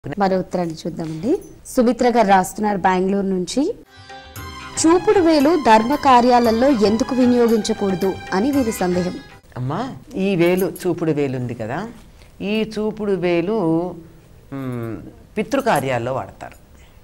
మరో ఉత్తరాన్ని చూద్దామండి సుమిత్ర గారు రాస్తున్నారు బెంగళూరు నుంచి చూపుడు వేలు ధర్మ కార్యాలలో ఎందుకు వినియోగించకూడదు అని వీరి సందేహం అమ్మా ఈ వేలు చూపుడు వేలు ఉంది కదా ఈ చూపుడు వేలు మ్, పితృకార్యాల్లో వాడతారు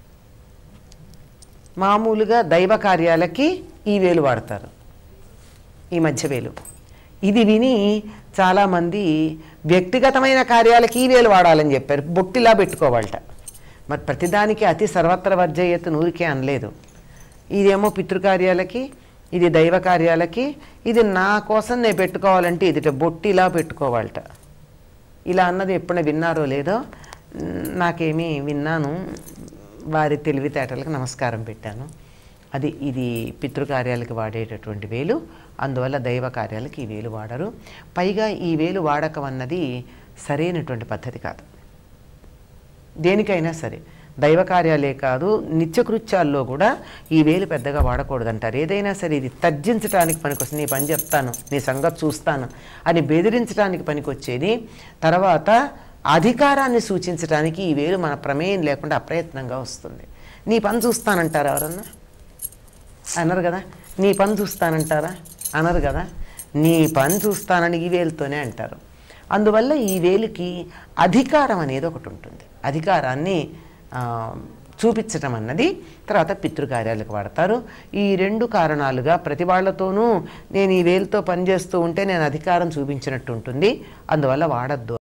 మామూలుగా దైవ కార్యాలకి ఈ వేలు వాడతారు ఈ మధ్య వేలు ఇది విని చాలామంది వ్యక్తిగతమైన కార్యాలకి ఈ వేలు వాడాలని చెప్పారు బొట్టిలా పెట్టుకోవాలట మరి ప్రతిదానికి అతి సర్వత్ర వర్జయ్యత నూరికే అనలేదు ఇదేమో పితృకార్యాలకి ఇది దైవ కార్యాలకి ఇది నా కోసం నేను పెట్టుకోవాలంటే ఇది బొట్టిలా పెట్టుకోవాలట ఇలా అన్నది ఎప్పుడైనా విన్నారో లేదో మ్, నాకేమీ విన్నాను వారి తెలివితేటలకు నమస్కారం పెట్టాను అది ఇది పితృకార్యాలకు వాడేటటువంటి వేలు అందువల్ల దైవ కార్యాలకు ఈ వేలు వాడరు పైగా ఈ వేలు వాడకం అన్నది సరైనటువంటి పద్ధతి కాదు దేనికైనా సరే దైవ కార్యాలే కాదు నిత్యకృత్యాల్లో కూడా ఈ వేలు పెద్దగా వాడకూడదు అంటారు ఏదైనా సరే ఇది తర్జించడానికి పనికొస్తుంది నీ పని చెప్తాను నీ సంగతి చూస్తాను అని బెదిరించడానికి పనికొచ్చేది తర్వాత అధికారాన్ని సూచించడానికి ఈ వేలు మన ప్రమేయం లేకుండా అప్రయత్నంగా వస్తుంది నీ పని చూస్తానంటారా ఎవరన్నా అనరు కదా నీ పని చూస్తానంటారా అనరు కదా నీ పని చూస్తానని ఈ వేలుతోనే అంటారు అందువల్ల ఈ వేలుకి అధికారం అనేది ఒకటి ఉంటుంది అధికారాన్ని ఆ, చూపించటం అన్నది తర్వాత పితృకార్యాలకు వాడతారు ఈ రెండు కారణాలుగా ప్రతి వాళ్ళతోనూ నేను ఈ వేలుతో పనిచేస్తూ ఉంటే నేను అధికారం చూపించినట్టు ఉంటుంది అందువల్ల వాడద్దు